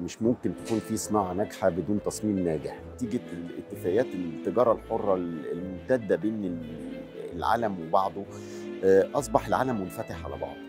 مش ممكن تكون في صناعه ناجحه بدون تصميم ناجح نتيجه اتفاقيات التجاره الحره الممتده بين العالم وبعضه اصبح العالم منفتح على بعض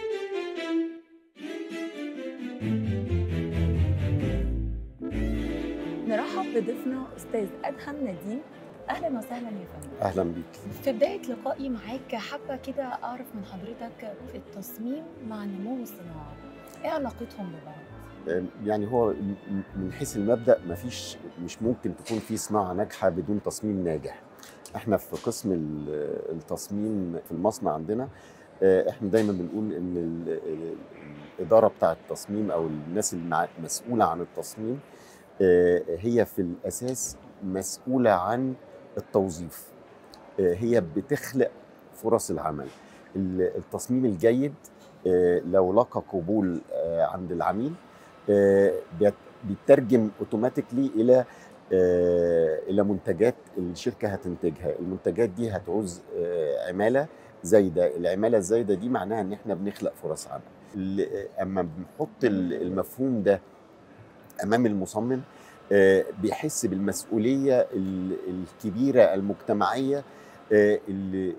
نرحب بضيفنا استاذ ادهم نديم اهلا وسهلا يا فندم اهلا بيك في بدايه لقائي معاك حابه كده اعرف من حضرتك التصميم مع نمو الصناعه ايه علاقتهم ببعض يعني هو من حيث المبدا مفيش مش ممكن تكون في صناعه ناجحه بدون تصميم ناجح احنا في قسم التصميم في المصنع عندنا احنا دايما بنقول ان الاداره بتاعه التصميم او الناس المسؤوله عن التصميم هي في الاساس مسؤوله عن التوظيف هي بتخلق فرص العمل التصميم الجيد لو لقى قبول عند العميل بيترجم اوتوماتيكلي الى الى منتجات الشركه هتنتجها المنتجات دي هتعوز عماله زايده العماله الزايده دي معناها ان احنا بنخلق فرص عمل اما بنحط المفهوم ده امام المصمم بيحس بالمسؤوليه الكبيره المجتمعيه اللي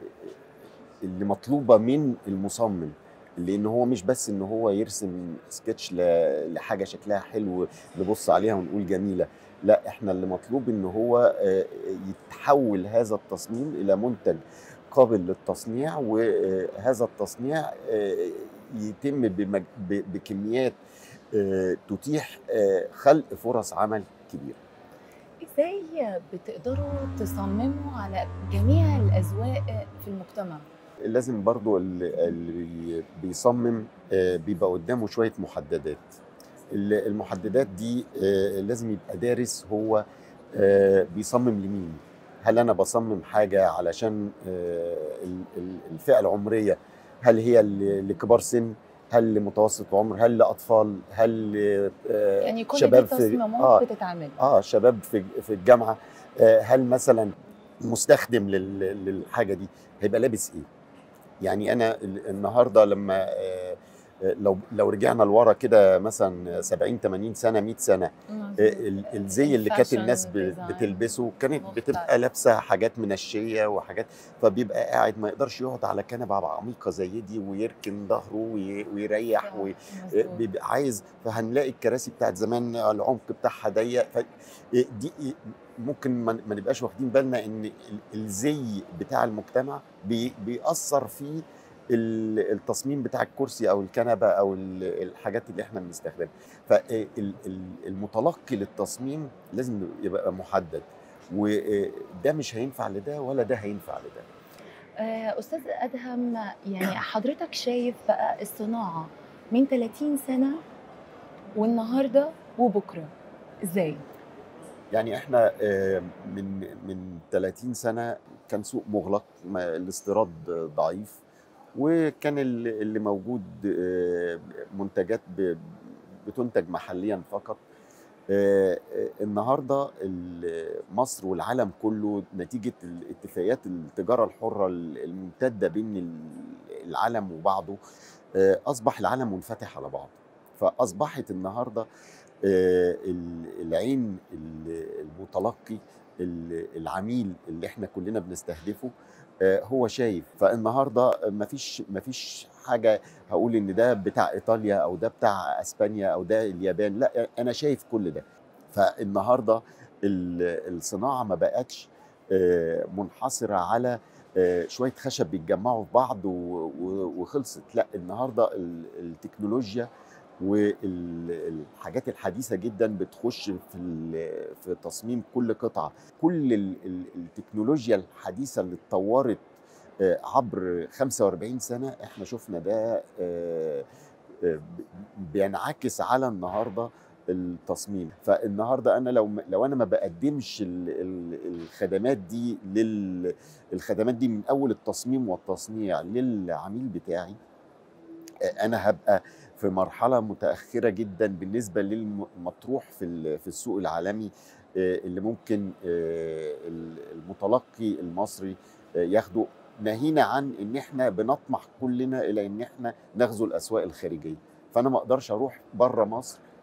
اللي مطلوبه من المصمم لان هو مش بس ان هو يرسم سكتش لحاجه شكلها حلو نبص عليها ونقول جميله لا احنا اللي مطلوب ان هو يتحول هذا التصميم الى منتج قابل للتصنيع وهذا التصنيع يتم بكميات تتيح خلق فرص عمل كبيره ازاي بتقدروا تصمموا على جميع الاذواق في المجتمع لازم برضو اللي بيصمم بيبقى قدامه شويه محددات المحددات دي لازم يبقى دارس هو بيصمم لمين هل انا بصمم حاجه علشان الفئه العمريه هل هي لكبار سن هل لمتوسط عمر هل لاطفال هل يعني كل شباب دي تصميمات آه بتتعمل اه شباب في في الجامعه آه هل مثلا مستخدم للحاجه دي هيبقى لابس ايه يعني انا النهارده لما آه لو لو رجعنا لورا كده مثلا 70 80 سنه 100 سنه الزي اللي كانت الناس بتلبسه كانت بتبقى لابسه حاجات منشيه وحاجات فبيبقى قاعد ما يقدرش يقعد على كنبه عميقه زي دي ويركن ظهره ويريح وبيبقى عايز فهنلاقي الكراسي بتاعت زمان العمق بتاعها ضيق دي ممكن ما نبقاش واخدين بالنا ان الزي بتاع المجتمع بيأثر في التصميم بتاع الكرسي او الكنبه او الحاجات اللي احنا بنستخدمها فالمتلقي للتصميم لازم يبقى محدد وده مش هينفع لده ولا ده هينفع لده استاذ ادهم يعني حضرتك شايف بقى الصناعه من 30 سنه والنهارده وبكره ازاي يعني احنا من من 30 سنه كان سوق مغلق الاستيراد ضعيف وكان اللي موجود منتجات بتنتج محليا فقط النهارده مصر والعالم كله نتيجه اتفاقيات التجاره الحره الممتده بين العالم وبعضه اصبح العالم منفتح على بعض فاصبحت النهارده العين المتلقي العميل اللي احنا كلنا بنستهدفه هو شايف فالنهارده مفيش مفيش حاجه هقول ان ده بتاع ايطاليا او ده بتاع اسبانيا او ده اليابان لا انا شايف كل ده فالنهارده الصناعه ما بقتش منحصره على شويه خشب بيتجمعوا في بعض وخلصت لا النهارده التكنولوجيا والحاجات الحديثه جدا بتخش في في تصميم كل قطعه كل التكنولوجيا الحديثه اللي اتطورت عبر 45 سنه احنا شفنا ده بينعكس على النهارده التصميم فالنهارده انا لو لو انا ما بقدمش الخدمات دي لل الخدمات دي من اول التصميم والتصنيع للعميل بتاعي انا هبقى في مرحله متاخره جدا بالنسبه للمطروح في في السوق العالمي اللي ممكن المتلقي المصري ياخده ناهينا عن ان احنا بنطمح كلنا الى ان احنا نغزو الاسواق الخارجيه فانا ما اقدرش اروح بره مصر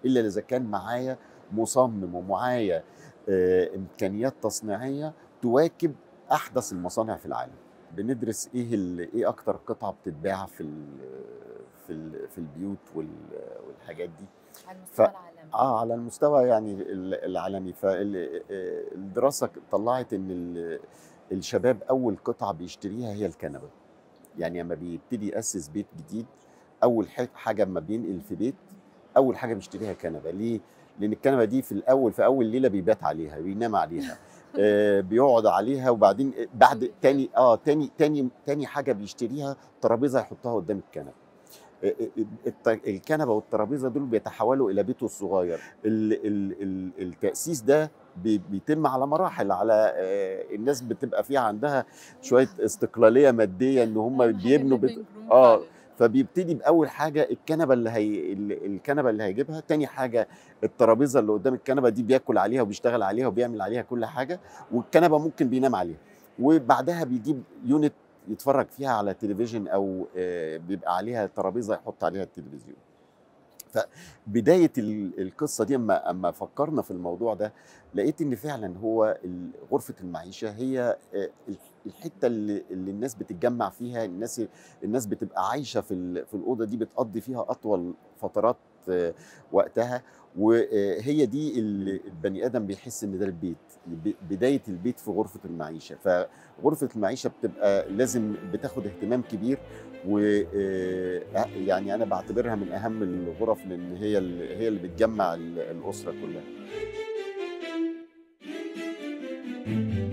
الا اذا كان معايا مصمم ومعايا آه، امكانيات تصنيعيه تواكب احدث المصانع في العالم بندرس ايه ال- ايه اكتر قطعه بتتباع في ال في ال في البيوت وال- والحاجات دي على المستوى ف- العالمي اه على المستوى يعني ال- العالمي فالدراسه طلعت ان ال- الشباب اول قطعه بيشتريها هي الكنبه يعني لما بيبتدي ياسس بيت جديد اول ح- حاجه اما بينقل في بيت اول حاجه بيشتريها كنبه ليه لان الكنبه دي في الاول في اول ليله بيبات عليها بينام عليها آه بيقعد عليها وبعدين بعد تاني اه تاني تاني تاني حاجه بيشتريها ترابيزه يحطها قدام الكنبه آه، آه، الت- الكنبه والترابيزه دول بيتحولوا الى بيته الصغير ال ال ال التاسيس ده بي- بيتم على مراحل على آه، الناس بتبقى فيها عندها شويه استقلاليه ماديه ان هم أهم حاجة بيبنوا بيت living room اه فعلاً. فبيبتدي باول حاجه الكنبه اللي هي ال- الكنبه اللي هيجيبها تاني حاجه الترابيزه اللي قدام الكنبه دي بياكل عليها وبيشتغل عليها وبيعمل عليها كل حاجه والكنبه ممكن بينام عليها وبعدها بيجيب يونت يتفرج فيها على تلفزيون او آه، بيبقى عليها ترابيزه يحط عليها التلفزيون فبدايه ال- القصه دي اما اما فكرنا في الموضوع ده لقيت ان فعلا هو ال- غرفه المعيشه هي آه، الحته اللي, اللي الناس بتتجمع فيها الناس الناس بتبقى عايشه في ال- في الاوضه دي بتقضي فيها اطول فترات آه، وقتها وهي دي اللي البني ادم بيحس ان ده البيت ب- بدايه البيت في غرفه المعيشه فغرفه المعيشه بتبقى لازم بتاخد اهتمام كبير و آه، يعني انا بعتبرها من اهم الغرف لان هي ال- هي اللي بتجمع ال- الاسره كلها